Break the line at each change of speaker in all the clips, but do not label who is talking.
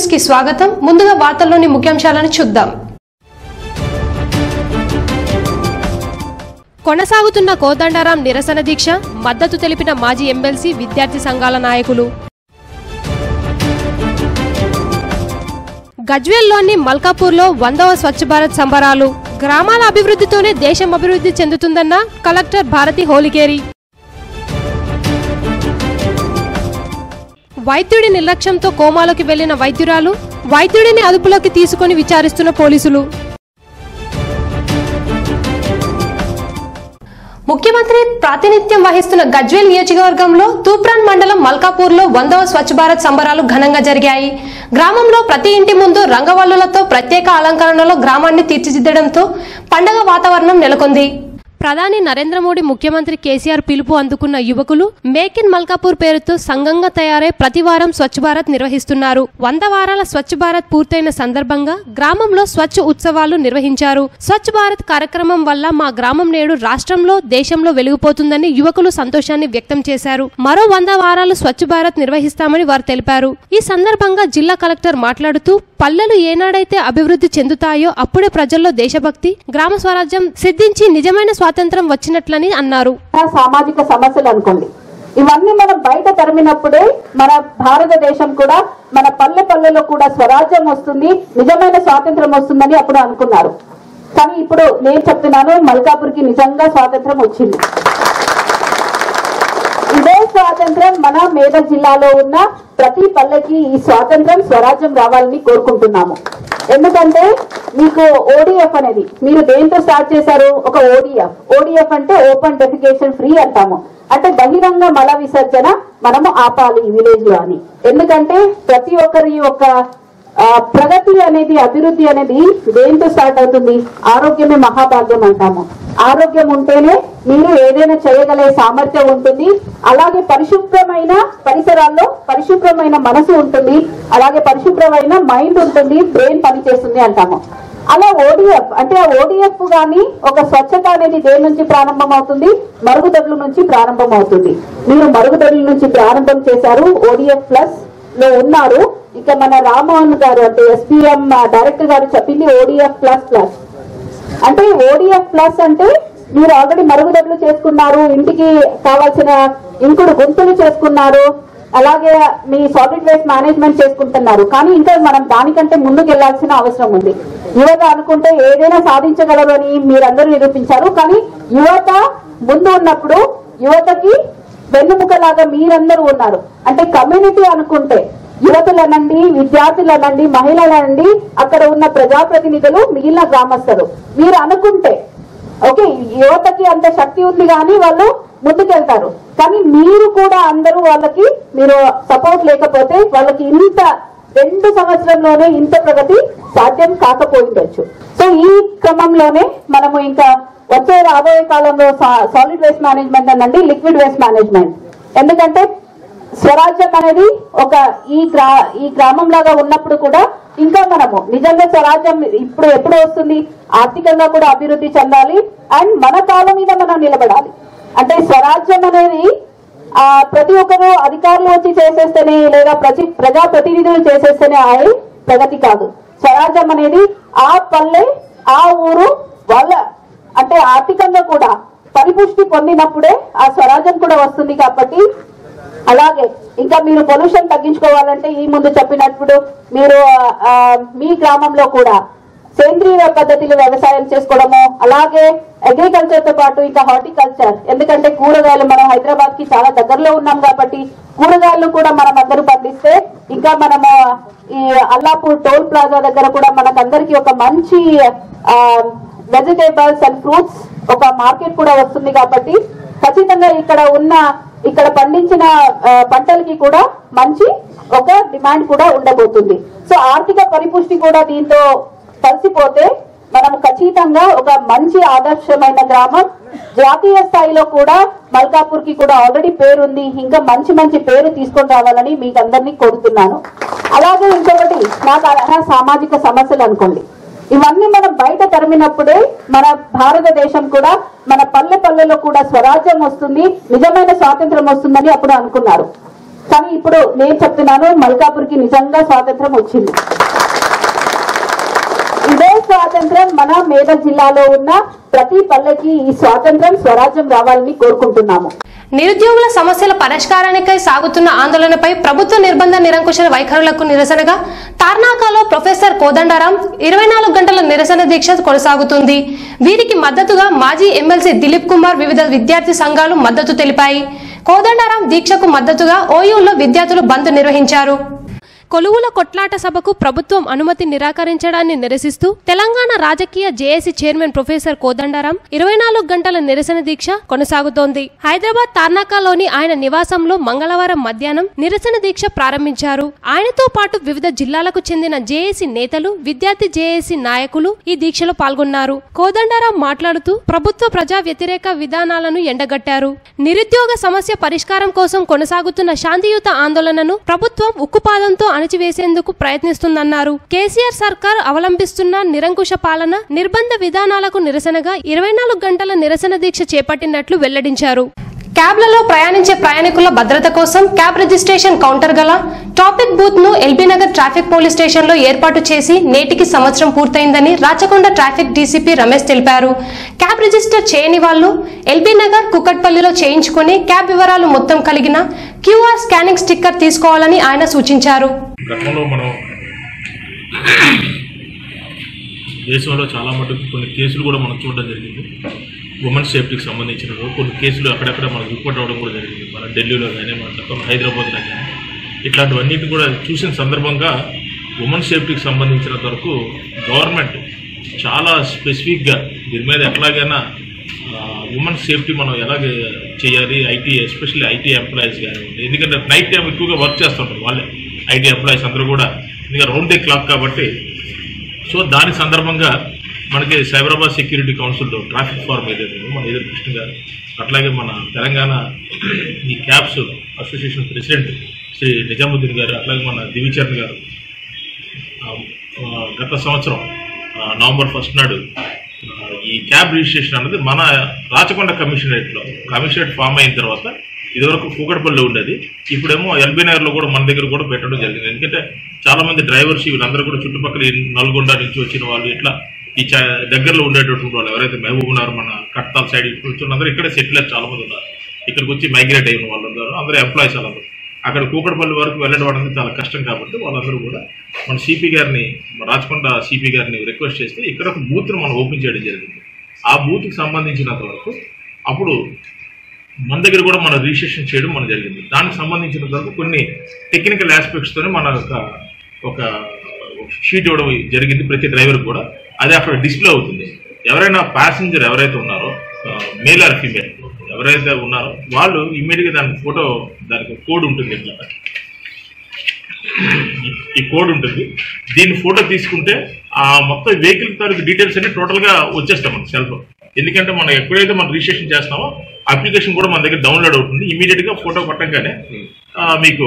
News కి స్వాగతం ముందుగా వార్తల్లోని ముఖ్యాంశాలను చూద్దాం కొనసాగుతున్న కోదండరాం నిరసన దీక్ష మద్దతు తెలిపిన మాజీ ఎమ్మెల్సీ విద్యార్థి సంఘాల నాయకులు గజ్వేల్లోని మల్కాపూర్లో వందవ స్వచ్ఛ భారత్ సంబరాలు గ్రామాల అభివృద్ధితోనే దేశం అభివృద్ధి చెందుతుందన్న కలెక్టర్ భారతి హోలికేరి వైద్యుడి నిర్లక్ష్యంతో కోమాలోకి వెళ్లిన వైద్యురాలు వైద్యుడిని అదుపులోకి తీసుకొని విచారిస్తున్న పోలీసులు ముఖ్యమంత్రి ప్రాతినిధ్యం వహిస్తున్న గజ్వేల్ నియోజకవర్గంలో తూప్రాన్ మండలం మల్కాపూర్లో వందవ స్వచ్ఛ భారత్ సంబరాలు ఘనంగా జరిగాయి గ్రామంలో ప్రతి ఇంటి ముందు రంగవల్లులతో ప్రత్యేక అలంకరణలో గ్రామాన్ని తీర్చిదిద్దడంతో పండగ వాతావరణం నెలకొంది ప్రధాని నరేంద్ర మోడీ ముఖ్యమంత్రి కేసీఆర్ పిలుపు అందుకున్న యువకులు మేక్ ఇన్ మల్కాపూర్ పేరుతో సంఘంగా తయారై ప్రతి వారం స్వచ్ఛ భారత్ నిర్వహిస్తున్నారు వంద వారాల స్వచ్ఛ భారత్ పూర్తయిన సందర్భంగా గ్రామంలో స్వచ్ఛ ఉత్సవాలు నిర్వహించారు స్వచ్ఛ భారత్ కార్యక్రమం వల్ల మా గ్రామం నేడు రాష్ట్రంలో దేశంలో వెలిగిపోతుందని యువకులు సంతోషాన్ని వ్యక్తం చేశారు మరో వంద వారాలు స్వచ్ఛ భారత్ నిర్వహిస్తామని వారు తెలిపారు ఈ సందర్భంగా జిల్లా కలెక్టర్ మాట్లాడుతూ పల్లెలు ఏనాడైతే అభివృద్ధి చెందుతాయో అప్పుడే ప్రజల్లో దేశభక్తి గ్రామ స్వరాజ్యం సిద్ధించి నిజమైన స్వాతంత్రం వచ్చినట్లని అన్నారు
సామాజిక సమస్యలు అనుకోండి ఇవన్నీ మనం బయట తరిమినప్పుడే మన భారతదేశం కూడా మన పల్లె పల్లెలో కూడా స్వరాజ్యం వస్తుంది నిజమైన స్వాతంత్రం వస్తుందని అప్పుడు అనుకున్నారు కానీ ఇప్పుడు నేను చెప్తున్నాను మల్కాపూర్కి నిజంగా స్వాతంత్రం వచ్చింది ఇదే స్వాతంత్రం మన మేదక్ జిల్లాలో ఉన్న ప్రతి పల్లెకి ఈ స్వాతంత్రం స్వరాజ్యం రావాలని కోరుకుంటున్నాము ఎందుకంటే మీకు ఓడిఎఫ్ అనేది మీరు దేంతో స్టార్ట్ చేశారు ఒక ఓడిఎఫ్ ఓడిఎఫ్ అంటే ఓపెన్ డెఫికేషన్ ఫ్రీ అంటాము అంటే బహిరంగ మల విసర్జన మనము ఆపాలి విలేజ్ లో అని ఎందుకంటే ప్రతి ఒక్కరి యొక్క ఆ, ప్రగతి అనేది అభివృద్ధి అనేది దేంతో స్టార్ట్ అవుతుంది ఆరోగ్యమే మహాభాగ్యం అంటాము ఆరోగ్యం ఉంటేనే మీరు ఏదైనా చేయగలే సామర్థ్యం ఉంటుంది అలాగే పరిశుభ్రమైన పరిసరాల్లో పరిశుభ్రమైన మనసు ఉంటుంది అలాగే పరిశుభ్రమైన మైండ్ ఉంటుంది బ్రెయిన్ పనిచేస్తుంది అంటాము అలా ఓడిఎఫ్ అంటే ఆ ఓడిఎఫ్ గాని ఒక స్వచ్ఛత అనేది దేని నుంచి ప్రారంభం అవుతుంది మరుగుదొడ్ల నుంచి ప్రారంభం అవుతుంది మీరు మరుగుదొడ్ల నుంచి ప్రారంభం చేశారు ఓడిఎఫ్ ప్లస్ లో ఉన్నారు ఇక మన రామ్మోహన్ గారు అంటే ఎస్పీఎం డైరెక్టర్ గారు చెప్పింది ఓడిఎఫ్ ప్లస్ ప్లస్ అంటే ఓడిఎఫ్ ప్లస్ అంటే మీరు ఆల్రెడీ మరుగుదొడ్లు చేసుకున్నారు ఇంటికి కావాల్సిన ఇంకుడు గుంతలు చేసుకున్నారు అలాగే మీ సాలిడ్ వేస్ట్ మేనేజ్మెంట్ చేసుకుంటున్నారు కానీ ఇంకా మనం దానికంటే ముందుకు వెళ్లాల్సిన అవసరం ఉంది యువత అనుకుంటే ఏదైనా సాధించగలరు అని మీరందరూ నిరూపించారు కానీ యువత ముందు ఉన్నప్పుడు యువతకి వెన్నుముకలాగా మీరందరూ ఉన్నారు అంటే కమ్యూనిటీ అనుకుంటే యువతులనండి విద్యార్థులనండి మహిళలనండి అక్కడ ఉన్న ప్రజాప్రతినిధులు మిగిలిన గ్రామస్తులు మీరు అనుకుంటే ఓకే యువతకి అంత శక్తి ఉంది కానీ వాళ్ళు ముందుకెళ్తారు కానీ మీరు కూడా అందరూ వాళ్ళకి మీరు సపోర్ట్ లేకపోతే వాళ్ళకి ఇంత రెండు సంవత్సరంలోనే ఇంత ప్రగతి సాధ్యం కాకపోయిండొచ్చు సో ఈ క్రమంలోనే మనము ఇంకా వచ్చే రాబోయే కాలంలో సాలిడ్ వేస్ట్ మేనేజ్మెంట్ అనండి లిక్విడ్ వేస్ట్ మేనేజ్మెంట్ ఎందుకంటే స్వరాజ్యం అనేది ఒక ఈ గ్రా ఈ గ్రామం లాగా ఉన్నప్పుడు కూడా ఇంకా మనము నిజంగా స్వరాజ్యం ఇప్పుడు ఎప్పుడు వస్తుంది ఆర్థికంగా కూడా అభివృద్ధి చెందాలి అండ్ మన కాళ్ళ మీద మనం నిలబడాలి అంటే స్వరాజ్యం అనేది ఆ ప్రతి ఒక్కరు అధికారులు వచ్చి చేసేస్తేనే లేదా ప్రతి ప్రజా ప్రతినిధులు చేసేస్తేనే అయి ప్రగతి కాదు స్వరాజ్యం అనేది ఆ పల్లె ఆ ఊరు వాళ్ళ అంటే ఆర్థికంగా కూడా పరిపుష్టి పొందినప్పుడే ఆ స్వరాజ్యం కూడా వస్తుంది కాబట్టి అలాగే ఇంకా మీరు పొల్యూషన్ తగ్గించుకోవాలంటే ఈ ముందు చెప్పినప్పుడు మీరు ఆ, మీ గ్రామంలో కూడా సేంద్రియ పద్ధతిలో వ్యవసాయం చేసుకోవడము అలాగే అగ్రికల్చర్ తో పాటు ఇంకా హార్టికల్చర్ ఎందుకంటే కూరగాయలు మనం హైదరాబాద్ కి చాలా దగ్గరలో ఉన్నాం కాబట్టి కూరగాయలు కూడా మనం అందరూ పండిస్తే ఇంకా మనము ఈ అల్లాపూర్ టోల్ ప్లాజా దగ్గర కూడా మనకందరికి ఒక మంచి వెజిటేబుల్స్ అండ్ ఫ్రూట్స్ ఒక మార్కెట్ కూడా వస్తుంది కాబట్టి ఖచ్చితంగా ఇక్కడ ఉన్న ఇక్కడ పండించిన ఆ, పంటలకి కూడా మంచి ఒక డిమాండ్ కూడా ఉండబోతుంది సో ఆర్థిక పరిపుష్టి కూడా దీంతో కలిసిపోతే మనం ఖచ్చితంగా ఒక మంచి ఆదర్శమైన గ్రామం జాతీయ స్థాయిలో కూడా మల్కాపూర్ కి కూడా ఆల్రెడీ పేరుంది ఇంకా మంచి మంచి పేరు తీసుకొని రావాలని మీకు అందరినీ కోరుతున్నాను అలాగే ఇంకొకటి నాకు అర్హ సామాజిక సమస్యలు అనుకోండి ఇవన్నీ మనం బయట తరిమినప్పుడే మన భారతదేశం కూడా మన పల్లె పల్లెలో కూడా స్వరాజ్యం వస్తుంది నిజమైన స్వాతంత్రం వస్తుందని అప్పుడు అనుకున్నారు కానీ ఇప్పుడు నేను చెప్తున్నాను మల్కాపూర్కి నిజంగా స్వాతంత్రం వచ్చింది ఇదే స్వాతంత్రం మన మేదక్ జిల్లాలో ఉన్న ప్రతి పల్లెకి ఈ స్వాతంత్రం స్వరాజ్యం రావాలని కోరుకుంటున్నాము
నిరుద్యోగుల సమస్యల పరిష్కారానికై సాగుతున్న ఆందోళనపై ప్రభుత్వ నిర్బంధ నిరంకుశ వైఖరులకు నిరసనగా తార్నాకాలో ప్రొఫెసర్ కోదండరాం ఇరవై నాలుగు గంటల నిరసన దీక్ష కొనసాగుతుంది వీరికి మద్దతుగా మాజీ ఎమ్మెల్సీ దిలీప్ కుమార్ వివిధ విద్యార్థి సంఘాలు మద్దతు తెలిపాయి కోదండరాం దీక్షకు మద్దతుగా ఓయూలో విద్యార్థులు బంద్ నిర్వహించారు కొలువుల కొట్లాట సభకు ప్రభుత్వం అనుమతి నిరాకరించడాన్ని నిరసిస్తూ తెలంగాణ రాజకీయ జేఏసీ చైర్మన్ ప్రొఫెసర్ కోదండరాం ఇరవై నాలుగు గంటల నిరసన దీక్ష కొనసాగుతోంది హైదరాబాద్ తార్నాకాలోని ఆయన నివాసంలో మంగళవారం మధ్యాహ్నం నిరసన దీక్ష ప్రారంభించారు ఆయనతో పాటు వివిధ జిల్లాలకు చెందిన జేఏసీ నేతలు విద్యార్థి జేఏసీ నాయకులు ఈ దీక్షలో పాల్గొన్నారు కోదండరాం మాట్లాడుతూ ప్రభుత్వ ప్రజా వ్యతిరేక విధానాలను ఎండగట్టారు నిరుద్యోగ సమస్య పరిష్కారం కోసం కొనసాగుతున్న శాంతియుత ఆందోళనను ప్రభుత్వం ఉక్కుపాదంతో అణచివేసేందుకు ప్రయత్నిస్తుందన్నారు కేసీఆర్ సర్కార్ అవలంబిస్తున్న నిరంకుశ పాలన నిర్బంధ విధానాలకు నిరసనగా ఇరవై నాలుగు గంటల నిరసన దీక్ష చేపట్టినట్లు వెల్లడించారు క్యాబ్లలో ప్రయాణించే ప్రయాణికుల భద్రత కోసం క్యాబ్ రిజిస్ట్రేషన్ కౌంటర్ గల టాపిక్ బూత్ ను LB Nagar traffic police station లో ఏర్పాటు చేసి నేటికి సంవత్సరం పూర్తయిందని రాచకొండ ట్రాఫిక్ డీసీపీ రమేష్ తెలిపారు క్యాబ్ రిజిస్టర్ చేయని వాళ్ళు ఎల్బీ నగర్ కుక్కట్పల్లిలో చేయించుకుని క్యాబ్ వివరాలు మొత్తం కలిగిన క్యూఆర్ స్కానింగ్ స్టిక్కర్ తీసుకోవాలని ఆయన సూచించారు
గతంలో మనం దేశంలో చాలా మటుకు కొన్ని కేసులు కూడా మనం చూడడం జరిగింది ఉమెన్ సేఫ్టీకి సంబంధించిన కొన్ని కేసులు అక్కడక్కడ మనకు రిపోర్ట్ అవ్వడం కూడా జరిగింది మన ఢిల్లీలో కానీ మన గతంలో హైదరాబాద్లో కానీ ఇట్లాంటివన్నిటిని కూడా చూసిన సందర్భంగా ఉమెన్ సేఫ్టీకి సంబంధించినంత వరకు గవర్నమెంట్ చాలా స్పెసిఫిక్గా దీని మీద ఎట్లాగైనా ఉమెన్ సేఫ్టీ మనం ఎలాగ చేయాలి ఐటీ ఎస్పెషల్లీ ఐటీ ఎంప్లాయీస్ కానివ్వండి ఎందుకంటే నైట్ టైం ఎక్కువగా వర్క్ చేస్తుంటారు వాళ్ళే ఐటీ ఎంప్లాయీస్ అందరూ కూడా ఎందుకంటే రౌండ్ డే క్లాక్ కాబట్టి సో దాని సందర్భంగా మనకి సైబరాబాద్ సెక్యూరిటీ కౌన్సిల్లో ట్రాఫిక్ ఫార్మ్ ఏదైతే ఉందో మన ఎదురు కృష్ణ గారు అట్లాగే మన తెలంగాణ ఈ cabs association president Shri Nizamuddin గారు అట్లాగే మన దివిచరణ్ గారు ఆ, ఆ, గత సంవత్సరం ఆ, నవంబర్ ఫస్ట్ నాడు ఆ, ఈ క్యాబ్ రిజిస్ట్రేషన్ అన్నది మన రాచకొండ కమిషనరేట్లో కమిషనరేట్ ఫామ్ అయిన తర్వాత ఇదివరకు కూకట్పల్లిలో ఉండేది ఇప్పుడేమో ఎల్బీ నగర్లో కూడా మన దగ్గర కూడా పెట్టడం జరిగింది ఎందుకంటే చాలా మంది డ్రైవర్స్ వీళ్ళందరూ కూడా చుట్టుపక్కల ఈ నల్గొండ నుంచి వచ్చిన వాళ్ళు ఇట్లా ఈ చ- దగ్గరలో ఉండేటటువంటి వాళ్ళు ఎవరైతే మహబూబ్ ఉన్నారు మన కట్టాల సైడ్ ఇటు నుంచి అందరూ ఇక్కడే సెటిల్ అయ్యి చాలా మంది ఉన్నారు ఇక్కడికి వచ్చి మైగ్రేట్ అయిన వాళ్ళు ఉన్నారు అందరూ ఎంప్లాయీస్ వాళ్ళందరూ అక్కడ కూకట్పల్లి వరకు వెళ్ళడం అనేది చాలా కష్టం కాబట్టి వాళ్ళందరూ కూడా మన సిపి గారిని మన రాచకొండ సిపి గారిని రిక్వెస్ట్ చేస్తే ఇక్కడ ఒక బూత్ను మనం ఓపెన్ చేయడం జరిగింది ఆ బూత్కి సంబంధించినంత వరకు అప్పుడు మన దగ్గర కూడా మన రిజిస్ట్రేషన్ చేయడం మన జరిగింది దానికి సంబంధించినంత వరకు కొన్ని టెక్నికల్ ఆస్పెక్ట్స్తోనే మన ఒక ఒక షీట్ ఇవ్వడం జరిగింది ప్రతి డ్రైవర్ కూడా అది అక్కడ డిస్ప్లే అవుతుంది ఎవరైనా ప్యాసింజర్ ఎవరైతే ఉన్నారో మేల్ ఆర్ ఫీమేల్ ఎవరైతే ఉన్నారో వాళ్ళు ఇమ్మీడియట్గా దానికి ఫోటో దానికి కోడ్ ఉంటుంది ఇట్లా ఈ- ఈ కోడ్ ఉంటుంది దీన్ని ఫోటో తీసుకుంటే ఆ మొత్తం వెహికల్ తాలూకు డీటెయిల్స్ అన్ని టోటల్ గా వచ్చేస్తాం మన సెల్ ఫోన్ ఎందుకంటే మనం ఎప్పుడైతే మనం రిజిస్ట్రేషన్ చేస్తామో అప్లికేషన్ కూడా మన దగ్గర డౌన్లోడ్ అవుతుంది ఇమీడియట్ గా ఫోటో కొట్టంగానే ఆ, మీకు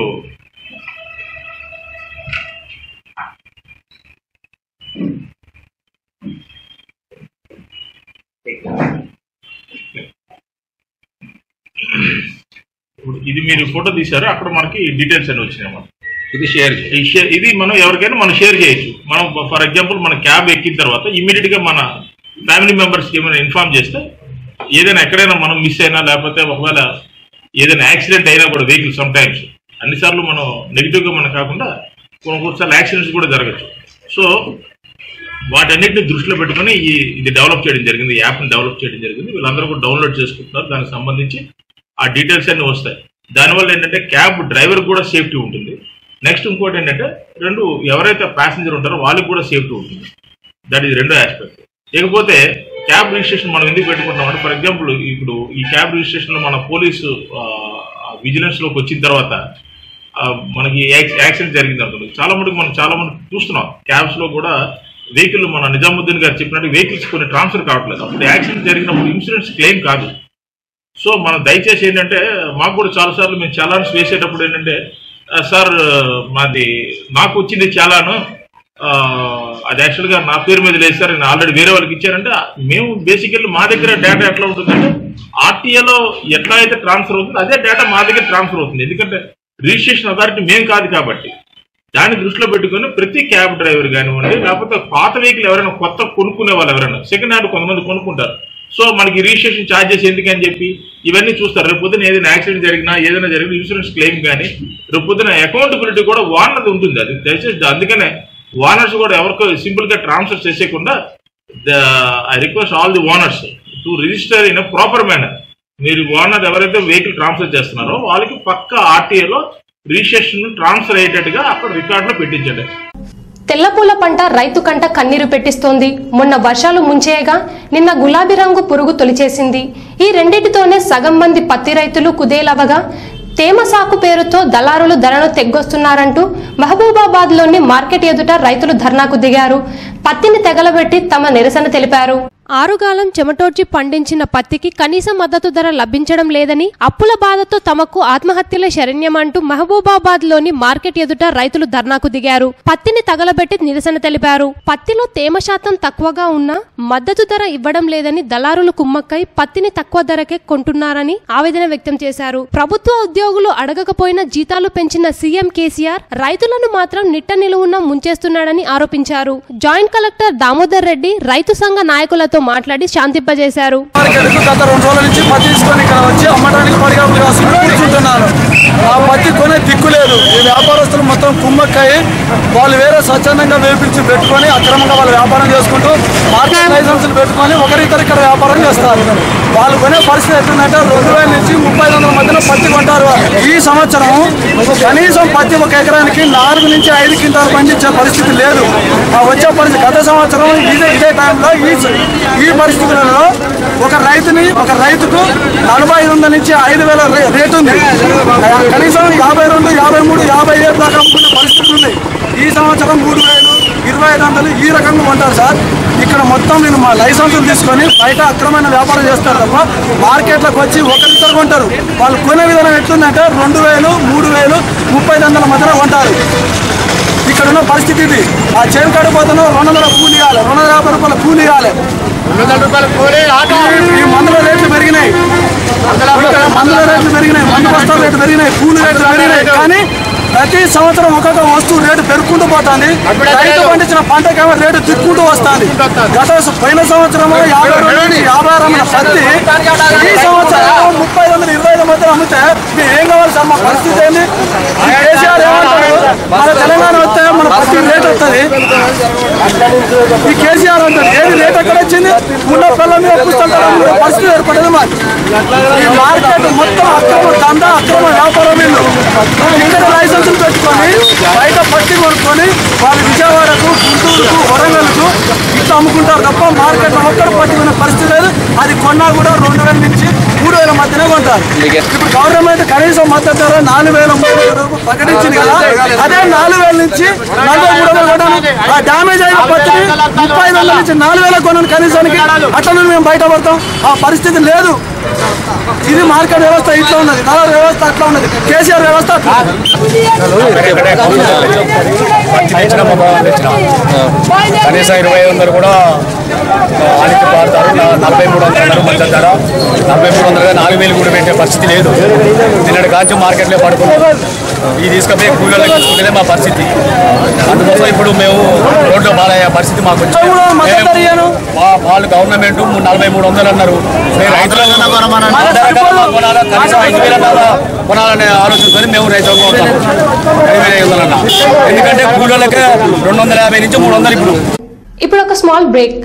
ఇప్పుడు ఇది మీరు ఫోటో తీశారు అక్కడ మనకి డీటెయిల్స్ అన్ని వచ్చినాయి అన్నమాట
ఇది షేర్
ఈ షేర్ ఇది మనం ఎవరికైనా మనం షేర్ చేయొచ్చు మనం ఫర్ ఎగ్జాంపుల్ మన క్యాబ్ ఎక్కిన తర్వాత ఇమీడియట్ గా మన ఫ్యామిలీ మెంబర్స్ ఏమైనా ఇన్ఫార్మ్ చేస్తే ఏదైనా ఎక్కడైనా మనం మిస్ అయినా లేకపోతే ఒకవేళ ఏదైనా యాక్సిడెంట్ అయినా కూడా వెహికల్ సమ్ టైమ్స్ అన్నిసార్లు మనం నెగిటివ్ గా మనం కాకుండా కొన్ని కొన్నిసార్లు యాక్సిడెంట్స్ కూడా జరగచ్చు సో వాటన్నిటిని దృష్టిలో పెట్టుకొని ఈ ఇది డెవలప్ చేయడం జరిగింది ఈ యాప్ని డెవలప్ చేయడం జరిగింది వీళ్ళందరూ కూడా డౌన్లోడ్ చేసుకుంటున్నారు దానికి సంబంధించి ఆ డీటెయిల్స్ అన్ని వస్తాయి దానివల్ల ఏంటంటే క్యాబ్ డ్రైవర్ కూడా సేఫ్టీ ఉంటుంది నెక్స్ట్ ఇంకోటి ఏంటంటే రెండు ఎవరైతే ప్యాసింజర్ ఉంటారో వాళ్ళకి కూడా సేఫ్టీ ఉంటుంది దట్ ఈజ్ రెండో ఆస్పెక్ట్ ఇకపోతే క్యాబ్ రిజిస్ట్రేషన్ మనం ఎందుకు పెట్టుకుంటున్నాం అంటే ఫర్ ఎగ్జాంపుల్ ఇప్పుడు ఈ క్యాబ్ రిజిస్ట్రేషన్ లో మన పోలీసు విజిలెన్స్ లోకి వచ్చిన తర్వాత ఆ, మనకి యాక్సి- యాక్సిడెంట్ జరిగింది అనుకోండి చాలా మటుకు మనం చాలా మంది చూస్తున్నాం క్యాబ్స్ లో కూడా వెహికల్ మన నిజాముద్దీన్ గారు చెప్పినట్టు వెహికల్స్ కొన్ని ట్రాన్స్ఫర్ కావట్లేదు అప్పుడు యాక్సిడెంట్ జరిగినప్పుడు ఇన్సూరెన్స్ క్లెయిమ్ కాదు సో మనం దయచేసి ఏంటంటే మాకు కూడా చాలాసార్లు మేము చలాన్స్ వేసేటప్పుడు ఏంటంటే "ఆ, సార్ మాది నాకు వచ్చింది చాలాను ఆ, అది యాక్చువల్గా నా పేరు మీద లేదు సార్ నేను ఆల్రెడీ వేరే వాళ్ళకి ఇచ్చారంటే మేము బేసికల్లీ మా దగ్గర డేటా ఎట్లా ఉంటుందంటే ఆర్టీఏలో ఎట్లా అయితే ట్రాన్స్ఫర్ అవుతుంది అదే డేటా మా దగ్గర ట్రాన్స్ఫర్ అవుతుంది ఎందుకంటే రిజిస్ట్రేషన్ అథారిటీ మేము కాదు కాబట్టి దాన్ని దృష్టిలో పెట్టుకుని ప్రతి క్యాబ్ డ్రైవర్ కానివ్వండి లేకపోతే పాత వెహికల్ ఎవరైనా కొత్త కొనుక్కునే వాళ్ళు ఎవరైనా సెకండ్ హ్యాండ్ కొంతమంది కొనుక్కుంటారు సో మనకి రిజిస్ట్రేషన్ ఛార్జెస్ ఎందుకని చెప్పి ఇవన్నీ చూస్తారు రేపు పొద్దున ఏదైనా యాక్సిడెంట్ జరిగినా ఏదైనా జరిగినా ఇన్సూరెన్స్ క్లెయిమ్ కానీ రేపు పొద్దున అకౌంటబిలిటీ కూడా ఓనర్ది ఉంటుంది అది దయచేసి అందుకనే ఓనర్స్ కూడా ఎవరికో సింపుల్ గా ట్రాన్స్ఫర్ చేసేయకుండా I request all the owners to register in proper manner మీరు ఓనర్ ఎవరైతే వెహికల్ ట్రాన్స్ఫర్ చేస్తున్నారో వాళ్ళకి పక్క ఆర్టీఏలో రిజిస్ట్రేషన్ ట్రాన్స్ఫర్ అయ్యేటట్టుగా అక్కడ రికార్డులో పెట్టించండి
తెల్లపూల పంట రైతు కంట కన్నీరు పెట్టిస్తోంది మొన్న వర్షాలు ముంచేయగా నిన్న గులాబీ రంగు పురుగు తొలిచేసింది ఈ రెండింటితోనే సగం మంది పత్తి రైతులు కుదేలవగా తేమ సాకు పేరుతో దళారులు ధరను తెగ్గొస్తున్నారంటూ మహబూబాబాద్ లోని మార్కెట్ ఎదుట రైతులు ధర్నాకు దిగారు పత్తిని తెగలబెట్టి తమ నిరసన తెలిపారు ఆరుగాలం చెమటోడ్చి పండించిన పత్తికి కనీస మద్దతు ధర లభించడం లేదని అప్పుల బాధతో తమకు ఆత్మహత్యలే శరణ్యమంటూ మహబూబాబాద్ లోని మార్కెట్ ఎదుట రైతులు ధర్నాకు దిగారు పత్తిని తగలబెట్టి నిరసన తెలిపారు పత్తిలో తేమ శాతం తక్కువగా ఉన్నా మద్దతు ధర ఇవ్వడం లేదని దళారులు కుమ్మక్కై పత్తిని తక్కువ ధరకే కొంటున్నారని ఆవేదన వ్యక్తం చేశారు ప్రభుత్వ ఉద్యోగులు అడగకపోయినా జీతాలు పెంచిన సీఎం కేసీఆర్ రైతులను మాత్రం నిట్ట నిలువున ముంచేస్తున్నాడని ఆరోపించారు జాయింట్ కలెక్టర్ దామోదర్ రెడ్డి రైతు సంఘ నాయకులతో మాట్లాడి శాంతింపజేశారు
మార్కెట్కు గత రెండు రోజుల నుంచి పత్తి తీసుకొని ఇక్కడ వచ్చి అమ్మడానికి పడిగాపులు కాసుకుని కూర్చుంటున్నాను ఆ పత్తి కొనే దిక్కు లేదు ఈ వ్యాపారస్తులు మొత్తం కుమ్మక్కయి వాళ్ళు వేరే స్వచ్ఛందంగా వేపించి పెట్టుకొని అక్రమంగా వాళ్ళు వ్యాపారం చేసుకుంటూ మార్కెట్ లైసెన్సులు పెట్టుకొని ఒకరిద్దరు ఇక్కడ వ్యాపారం చేస్తారు వాళ్ళు కొనే పరిస్థితి ఎట్లుందంటే రెండు వేల నుంచి ముప్పై వందల మధ్యలో పత్తి కొంటారు ఈ సంవత్సరం కనీసం పత్తి ఒక ఎకరానికి నాలుగు నుంచి ఐదు క్వింటాలు పండించే పరిస్థితి లేదు ఆ వచ్చే పరిస్థితి గత సంవత్సరం ఇదే ఇదే టైంలో ఈ ఈ పరిస్థితులలో ఒక రైతుని ఒక రైతుకు నలభై ఐదు వందల నుంచి ఐదు వేల రే- రేటు ఉంది కనీసం యాభై రెండు యాభై మూడు యాభై ఏడు దాకా అమ్ముకునే పరిస్థితి ఉంది ఈ సంవత్సరం మూడు వేలు ఇరవై ఐదు వందలు ఈ రకంగా ఉంటారు సార్ ఇక్కడ మొత్తం నేను మా లైసెన్సులు తీసుకొని బయట అక్రమైన వ్యాపారం చేస్తారు తప్ప మార్కెట్లోకి వచ్చి ఒకరిద్దరు కొంటారు వాళ్ళు కొనే విధానం ఎట్లుందంటే రెండు వేలు మూడు వేలు ముప్పై ఐదు వందల మధ్యన కొంటారు ఇక్కడ ఉన్న పరిస్థితి ఇది ఆ చేను కడిపోతున్నా రెండు వందల కూలి ఇవ్వాలి రెండు వందల యాభై రూపాయల కూలి ఇవ్వాలి ఈ- ఈ మందుల రేట్లు పెరిగినాయి ఇక్కడ మందుల రేట్లు పెరిగినాయి మందు బస్తాల రేట్లు పెరిగినాయి కూలి రేట్లు పెరిగినాయి కానీ ప్రతి సంవత్సరం ఒక్కొక్క వస్తువు రేటు పెరుగుకుంటూ పోతుంది రైతు పండించిన పంటకేమో రేటు తిక్కుంటూ వస్తుంది గత స- పోయిన సంవత్సరం యాభై రెండు నుంచి యాభై ఆరు అమ్మిన పత్తి ఈ సంవత్సరం ముప్పై వందలు ఇరవై ఐదు మధ్య అమ్మితే మీకు ఏం కావాలి సార్ మా పరిస్థితి ఏంది ఈ కేసీఆర్ ఏమంటాడు మన తెలంగాణ వస్తే మన పత్తి రేట్ వస్తుంది ఈ కేసీఆర్ అంటాడు ఏది రేట్ ఎక్కడ వచ్చింది ఉన్న పిల్ల మీద పుస్తకాలు అమ్ముకునే పరిస్థితి ఏర్పడదు మాకు ఈ మార్కెట్ మొత్తం అక్రమ దందా అక్రమ వ్యాపారం వీళ్ళు ఇక్కడ లైసెన్సులు పెట్టుకొని బయట పత్తి కొనుక్కొని వాళ్ళు విజయవాడకు గుంటూరుకు వరంగల్కు ఇట్లా అమ్ముకుంటారు తప్ప మార్కెట్లో ఒక్కడ పత్తి కొనే పరిస్థితి లేదు అది కొన్నా కూడా రెండు వేల నుంచి మూడు వేల మధ్యనే కొంటారు ఇప్పుడు గవర్నమెంట్ కనీసం మద్దతు ధర నాలుగు వేల మూడు వేల వరకు ప్రకటించింది కదా అదే నాలుగు వేల నుంచి నలభై మూడు వేల కొనను ఆ డ్యామేజ్ అయిన పత్తిని ముప్పై ఐదు వందల నుంచి నాలుగు వేల కొనను కనీసానికి అట్లా నుండి మేము బయట పడతాం ఆ పరిస్థితి లేదు ఇది మార్కెట్ వ్యవస్థ ఇట్లా ఉన్నది కలర్ వ్యవస్థ అట్లా ఉన్నది కేసీఆర్ వ్యవస్థ అట్లా ఉన్నది.
పత్తి తెచ్చిన మా బావ తెచ్చిన కనీసం ఇరవై వందలు కూడా ఆనికి పాడతారు నా- నలభై మూడు వందలు అన్నారు మధ్య ధర నలభై మూడు వందలుగా నాలుగు వేలు కూడా పెట్టే పరిస్థితి లేదు నిన్నటి కాంచి మార్కెట్లో పడుకున్నాం ఈ తీసుకుపోయి కూలీలకు తీసుకునేదే మా పరిస్థితి అందుకోసం ఇప్పుడు మేము రోడ్లో పాలయ్యే పరిస్థితి మాకు వచ్చింది.
కూడా మద్దతు ధర ఇయ్యను.
వా- వాళ్ళు గవర్నమెంట్ నలభై మూడు వందలు అన్నారు మేము రైతులకు కొనాలా కనీసం ఐదు వేల కొనాలనే ఆలోచనతో మేము రైతులకు కొంటాము ఐదు వేల ఐదు వందలు అన్న ఎందుకంటే కూలీలకే రెండు వందల యాభై నుంచి మూడు వందలు ఇప్పుడు
ఇప్పుడు ఒక స్మాల్ బ్రేక్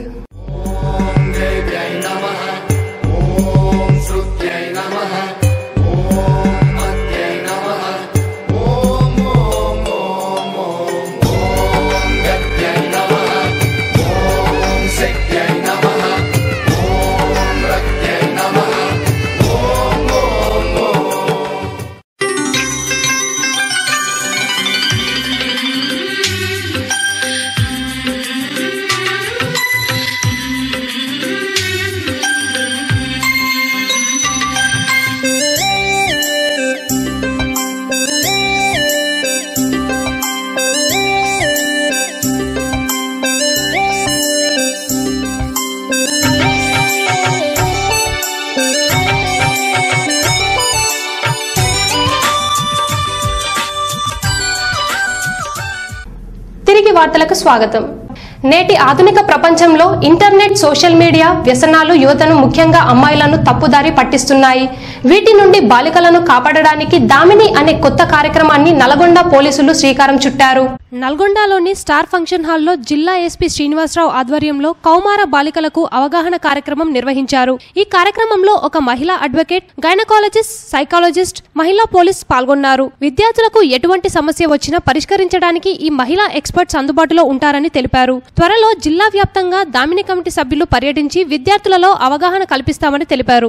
వార్తలకు స్వాగతం నేటి ఆధునిక ప్రపంచంలో ఇంటర్నెట్ సోషల్ మీడియా వ్యసనాలు యువతను ముఖ్యంగా అమ్మాయిలను తప్పుదారి పట్టిస్తున్నాయి వీటి నుండి బాలికలను కాపాడడానికి దామిని అనే కొత్త కార్యక్రమాన్ని నల్గొండ పోలీసులు శ్రీకారం చుట్టారు నల్గొండలోని స్టార్ ఫంక్షన్ హాల్లో జిల్లా ఎస్పీ శ్రీనివాసరావు ఆధ్వర్యంలో కౌమార బాలికలకు అవగాహన కార్యక్రమం నిర్వహించారు ఈ కార్యక్రమంలో ఒక మహిళా అడ్వకేట్ గైనకాలజిస్ట్ సైకాలజిస్ట్ మహిళా పోలీస్ పాల్గొన్నారు విద్యార్థులకు ఎటువంటి సమస్య వచ్చినా పరిష్కరించడానికి ఈ మహిళా ఎక్స్పర్ట్స్ అందుబాటులో ఉంటారని తెలిపారు త్వరలో జిల్లా వ్యాప్తంగా దామిని కమిటీ సభ్యులు పర్యటించి విద్యార్థులలో అవగాహన కల్పిస్తామని తెలిపారు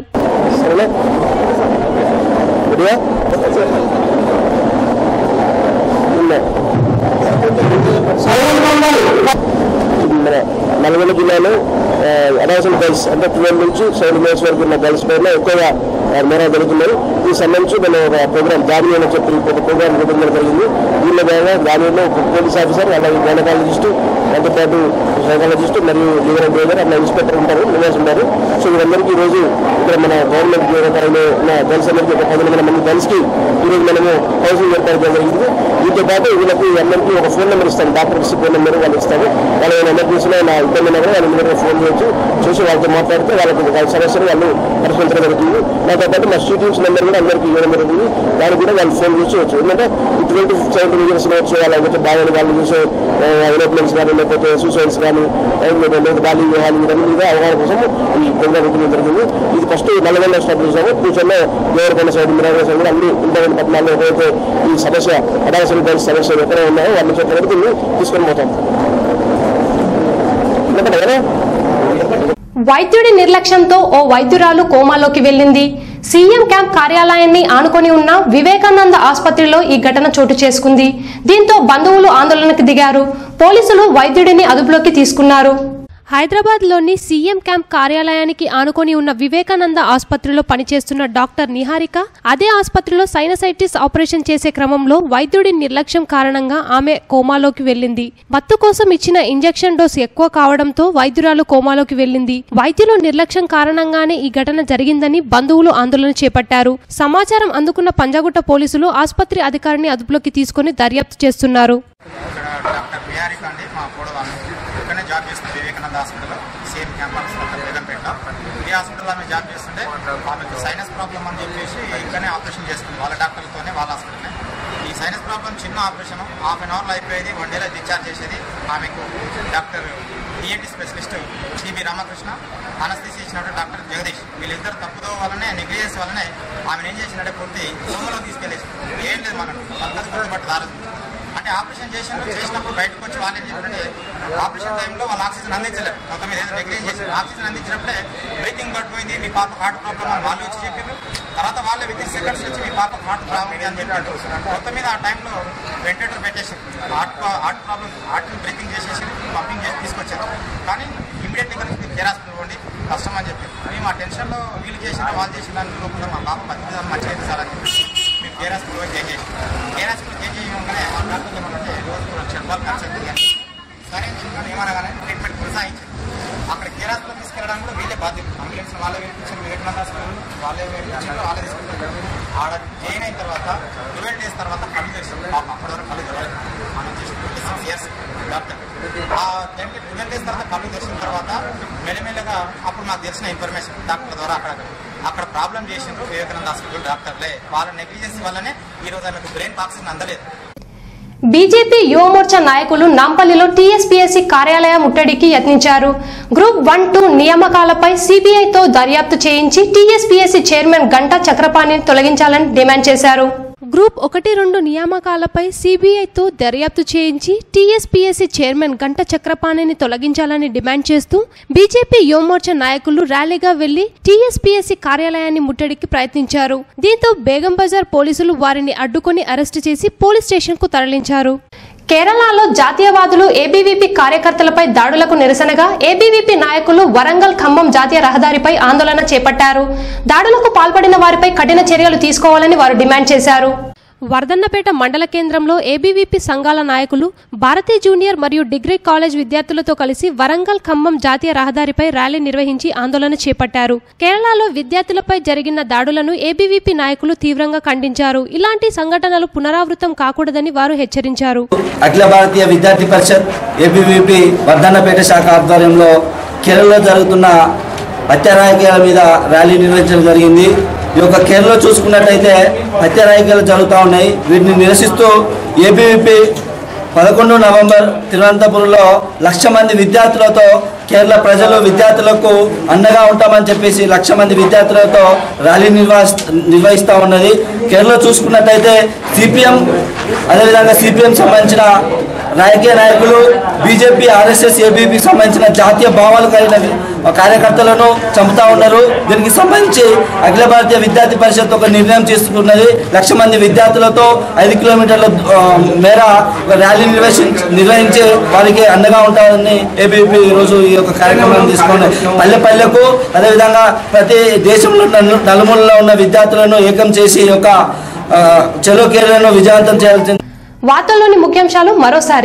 మన నల్గొండ జిల్లాలో అడాల్సిన గర్ల్స్ అంటే ట్వెల్వ్ నుంచి సెవెన్ ఇయర్స్ వరకు ఉన్న గర్ల్స్ పైన ఎక్కువగా మేర జరుగుతున్నారు ఈ సంబంధించి మనం ఒక ప్రోగ్రామ్ జామీ అని చెప్పి ఒక ప్రోగ్రామ్ రూపొందడం జరిగింది దీనిలో భాగంగా జామీలో ఒక పోలీస్ ఆఫీసర్ అలాగే గైనకాలజిస్టు దాంతో పాటు సైకాలజిస్ట్ మరియు లీగల్ అడ్వైజర్ అట్లా ఇన్స్పెక్టర్ ఉంటారు నివాస్ ఉంటారు సో వీరందరికీ ఈ రోజు ఇక్కడ మన గవర్నమెంట్ ఉద్యోగపరంగా ఉన్న గర్ల్స్ అందరికీ ఒక పది వందల మంది గర్ల్స్కి ఈరోజు మనము కౌన్సిలింగ్ ఏర్పాటు చేయడం జరిగింది వీటితో పాటు వీళ్ళకి అందరికీ ఒక ఫోన్ నెంబర్ ఇస్తాం డాక్టర్స్ ఫోన్ నెంబర్ వాళ్ళు ఇస్తాము వాళ్ళు ఏమైనా ఎమర్జెన్సీలో నా ఇబ్బంది ఉన్నా కూడా వాళ్ళ దగ్గర ఫోన్ చేయొచ్చు చూసి వాళ్ళతో మాట్లాడితే వాళ్ళకి వాళ్ళ సమస్యలు వాళ్ళు పరిష్కరించడం జరుగుతుంది దాంతో పాటు మా స్టూడెంట్స్ నెంబర్ కూడా అందరికీ ఇవ్వడం జరుగుతుంది దానికి కూడా వాళ్ళు ఫోన్ చేసి వచ్చు ఎందుకంటే ఇటువంటి సెవెంటీ ఇయర్స్ వచ్చు వాళ్ళకి బాగా వాళ్ళు చూసే డెవలప్మెంట్స్ కానీ లేకపోతే సూసైడ్స్ కానీ లేకపోతే బాల్య వివాహాలు ఇవన్నీ మీద అవగాహన కోసం ఈ ప్రోగ్రామ్ రూపొందడం జరిగింది ఇది ఫస్ట్ నల్లగొండ స్టార్ట్ చేసాము ఫ్యూచర్లో దేవరకొండ సైడ్ మిరాగడ సైడ్ కూడా అన్ని ఇంటర్ పట్టణాల్లో ఏదైతే ఈ సమస్య అడాల్సిన గర్ల్స్ సమస్యలు ఎక్కడ ఉన్నాయో వాళ్ళ నుంచి ఎక్కడ దీన్ని తీసుకొని పోతాం ఎందుకంటే కదా
వైద్యుడి నిర్లక్ష్యంతో ఓ వైద్యురాలు కోమాలోకి వెళ్ళింది సీఎం క్యాంప్ కార్యాలయాన్ని ఆనుకొని ఉన్న వివేకానంద ఆసుపత్రిలో ఈ ఘటన చోటు చేసుకుంది దీంతో బంధువులు ఆందోళనకు దిగారు పోలీసులు వైద్యుడిని అదుపులోకి తీసుకున్నారు హైదరాబాద్ లోని సీఎం క్యాంప్ కార్యాలయానికి ఆనుకొని ఉన్న వివేకానంద ఆసుపత్రిలో పనిచేస్తున్న డాక్టర్ నిహారిక అదే ఆసుపత్రిలో సైనసైటిస్ ఆపరేషన్ చేసే క్రమంలో వైద్యుడి నిర్లక్ష్యం కారణంగా ఆమె కోమాలోకి వెళ్ళింది మత్తు కోసం ఇచ్చిన ఇంజెక్షన్ డోస్ ఎక్కువ కావడంతో వైద్యురాలు కోమాలోకి వెళ్ళింది వైద్యులు నిర్లక్ష్యం కారణంగానే ఈ ఘటన జరిగిందని బంధువులు ఆందోళన చేపట్టారు సమాచారం అందుకున్న పంజాగుట్ట పోలీసులు ఆసుపత్రి అధికారిని అదుపులోకి తీసుకుని దర్యాప్తు చేస్తున్నారు
ఇక్కడ డాక్టర్ బిహారిక అండి మా కూడవాళ్ళు ఇక్కడనే జాబ్ చేస్తుంది Vivekananda hospital same campus Begumpet ఈ హాస్పిటల్ ఆమె జాబ్ చేస్తుంటే ఆమెకు సైనస్ ప్రాబ్లం అని చెప్పేసి ఇక్కడనే ఆపరేషన్ చేస్తుంది వాళ్ళ డాక్టర్లతోనే వాళ్ళ హాస్పిటల్నే ఈ సైనస్ ప్రాబ్లం చిన్న ఆపరేషన్ హాఫ్ అన్ అవర్లో అయిపోయేది వన్ డేలో డిశ్చార్జ్ చేసేది ఆమెకు doctor ENT specialist CB Ramakrishna anaesthesia ఇచ్చినట్టు డాక్టర్ జగదీష్ వీళ్ళిద్దరు తప్పుదో వల్లనే నెగ్లిజెన్స్ వల్లనే ఆమెను ఏం చేసినట్టే పూర్తి హోమలో తీసుకెళ్ళేసి ఏం లేదు మనకు పక్కన గుర్తుపట్టి దారదు అంటే ఆపరేషన్ చేసినప్పుడు చేసినప్పుడు బయటకు వచ్చి వాళ్ళు ఏం చెప్పారంటే ఆపరేషన్ టైంలో వాళ్ళు ఆక్సిజన్ అందించలేరు మొత్తం మీద ఏదో నెగ్లెక్ట్ చేశారు ఆక్సిజన్ అందించినప్పుడే బ్రీతింగ్ పడిపోయింది మీ పాప హార్ట్ ప్రాబ్లం అని వాళ్ళు వచ్చి చెప్పారు తర్వాత వాళ్ళే విత్ ఇన్ సెకండ్స్ వచ్చి మీ పాప హార్ట్ ప్రాబ్లం అని చెప్పారు మొత్తం మీద ఆ టైంలో వెంటిలేటర్ పెట్టేసి హార్ట్ హార్ట్ ప్రాబ్లం హార్ట్ని బ్రీతింగ్ చేసేసి పంపింగ్ చేసి తీసుకొచ్చారు కానీ ఇమీడియట్గా కలిసి మీరు కేర్ హాస్పిటల్ పోండి కష్టం అని చెప్పి మేము ఆ టెన్షన్లో వీళ్ళు చేసిన వాళ్ళు చేసిన దాని లోపల మా పాప పద్ధతి మంచిగా సార్ అని చెప్పి మేము కేర్ హాస్పిటల్ చేంజ్ చేసి కేర్ హాస్పిటల్ చేంజ్ చేయగానే ఆ డాక్టర్ ఏమనంటే రోజు కూడా చెడ్డాలు ఖర్చు అవుతుంది అని సరే అని చెప్పి ఏమనగానే ట్రీట్మెంట్ కొనసాగించారు అక్కడ కేర్ హాస్పిటల్ తీసుకెళ్ళడానికి కూడా వీళ్ళే బాధ్యత అంబులెన్స్ వాళ్ళే వేయించారు వివేకానంద హాస్పిటల్ వాళ్ళే వేయించారు వాళ్ళే తీసుకెళ్తారు ఆడ జాయిన్ అయిన తర్వాత ట్వెల్వ్ డేస్ తర్వాత కళ్ళు తెరిచారు పాప అప్పటి వరకు కళ్ళు తెరవాలి మనం చేసి ట్వంటీ సిక్స్ ఇయర్స్ డాక్టర్ ఆ టెన్ ట్వెల్వ్ డేస్ తర్వాత కళ్ళు తెరిచిన తర్వాత మెల్లమెల్లగా అప్పుడు నాకు తెలిసిన ఇన్ఫర్మేషన్ డాక్టర్ ద్వారా అక్కడ అక్కడ ప్రాబ్లం చేసిండ్రు వివేకానంద హాస్పిటల్ డాక్టర్లే వాళ్ళ నెగ్లిజెన్స్ వల్లనే ఈ రోజు ఆమెకు బ్రెయిన్ ఆక్సిజన్ అందలేదు
బీజేపీ యువమోర్చా నాయకులు నాంపల్లిలో టీఎస్పీఎస్సీ కార్యాలయ ముట్టడికి యత్నించారు గ్రూప్ వన్ టూ నియామకాలపై సిబిఐతో దర్యాప్తు చేయించి టీఎస్పీఎస్సీ చైర్మన్ గంటా చక్రపాణిని తొలగించాలని డిమాండ్ చేశారు గ్రూప్ ఒకటి రెండు నియామకాలపై సిబిఐతో దర్యాప్తు చేయించి టీఎస్పీఎస్సీ చైర్మన్ గంట చక్రపాణిని తొలగించాలని డిమాండ్ చేస్తూ బీజేపీ యువమోర్చా నాయకులు ర్యాలీగా వెళ్లి టీఎస్పీఎస్సీ కార్యాలయాన్ని ముట్టడికి ప్రయత్నించారు దీంతో బేగం బజార్ పోలీసులు వారిని అడ్డుకొని అరెస్టు చేసి పోలీస్ స్టేషన్ కు తరలించారు కేరళలో జాతీయవాదులు ఏబీవీపీ కార్యకర్తలపై దాడులకు నిరసనగా ఏబీవీపీ నాయకులు వరంగల్ ఖమ్మం జాతీయ రహదారిపై ఆందోళన చేపట్టారు దాడులకు పాల్పడిన వారిపై కఠిన చర్యలు తీసుకోవాలని వారు డిమాండ్ చేశారు వర్ధన్నపేట మండల కేంద్రంలో ఏబీవీపీ సంఘాల నాయకులు భారతీయ జూనియర్ మరియు డిగ్రీ కాలేజ్ విద్యార్థులతో కలిసి వరంగల్ ఖమ్మం జాతీయ రహదారిపై ర్యాలీ నిర్వహించి ఆందోళన చేపట్టారు కేరళలో విద్యార్థులపై జరిగిన దాడులను ఏబీవీపీ నాయకులు తీవ్రంగా ఖండించారు ఇలాంటి సంఘటనలు పునరావృతం కాకూడదని వారు హెచ్చరించారు
అఖిల భారతీయ విద్యార్థి పరిషత్ ఏబీవీపీ వర్ధన్నపేట శాఖ ఆధ్వర్యంలో కేరళలో జరుగుతున్న హత్య రాజకీయాల మీద ర్యాలీ నిర్వహించడం జరిగింది ఈ యొక్క కేరళలో చూసుకున్నట్టయితే హత్య రాజకీయాలు జరుగుతూ ఉన్నాయి వీటిని నిరసిస్తూ ఏబీవీపీ పదకొండు నవంబర్ తిరువనంతపురంలో లక్ష మంది విద్యార్థులతో కేరళ ప్రజలు విద్యార్థులకు అండగా ఉంటామని చెప్పేసి లక్ష మంది విద్యార్థులతో ర్యాలీ నిర్వహి నిర్వహిస్తూ ఉన్నది కేరళలో చూసుకున్నట్టయితే సిపిఎం అదేవిధంగా సిపిఎం సంబంధించిన రాజకీయ నాయకులు బీజేపీ ఆర్ఎస్ఎస్ ఏబీపీ సంబంధించిన జాతీయ భావాలు కలిగిన కార్యకర్తలను చంపుతా ఉన్నారు దీనికి సంబంధించి అఖిల భారతీయ విద్యార్థి పరిషత్ ఒక నిర్ణయం తీసుకున్నది లక్ష మంది విద్యార్థులతో ఐదు కిలోమీటర్ల ఆ, మేర ఒక ర్యాలీ నిర్వహించి నిర్వహించి వారికి అండగా ఉంటారని ఏబీపీ ఈరోజు ఈ యొక్క కార్యక్రమాన్ని తీసుకొని పల్లె పల్లెకు అదేవిధంగా ప్రతి దేశంలో నలు- నలుమూలలో ఉన్న విద్యార్థులను ఏకం చేసి ఈ యొక్క ఆ, చలో కేరళను విజయవంతం చేయాల్సింది
వార్తల్లోని ముఖ్యాంశాలు మరోసారి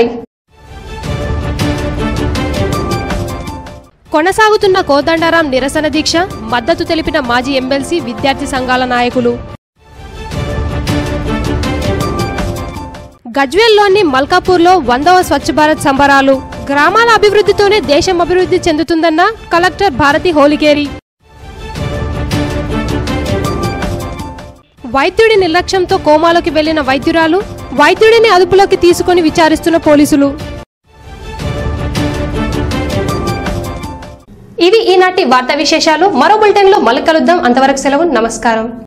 కొనసాగుతున్న కోదండరాం నిరసన దీక్ష మద్దతు తెలిపిన మాజీ ఎమ్మెల్సీ విద్యార్థి సంఘాల నాయకులు గజ్వేల్లోని మల్కాపూర్లో వందవ స్వచ్ఛ భారత్ సంబరాలు గ్రామాల అభివృద్ధితోనే దేశం అభివృద్ధి చెందుతుందన్న కలెక్టర్ భారతి హోలికేరి వైద్యుడి నిర్లక్ష్యంతో కోమాలోకి వెళ్లిన వైద్యురాలు వైద్యుడిని అదుపులోకి తీసుకొని విచారిస్తున్న పోలీసులు ఇవి ఈనాటి వార్తా విశేషాలు మరో బులెటిన్లో మళ్ళీ కలుద్దాం అంతవరకు సెలవు నమస్కారం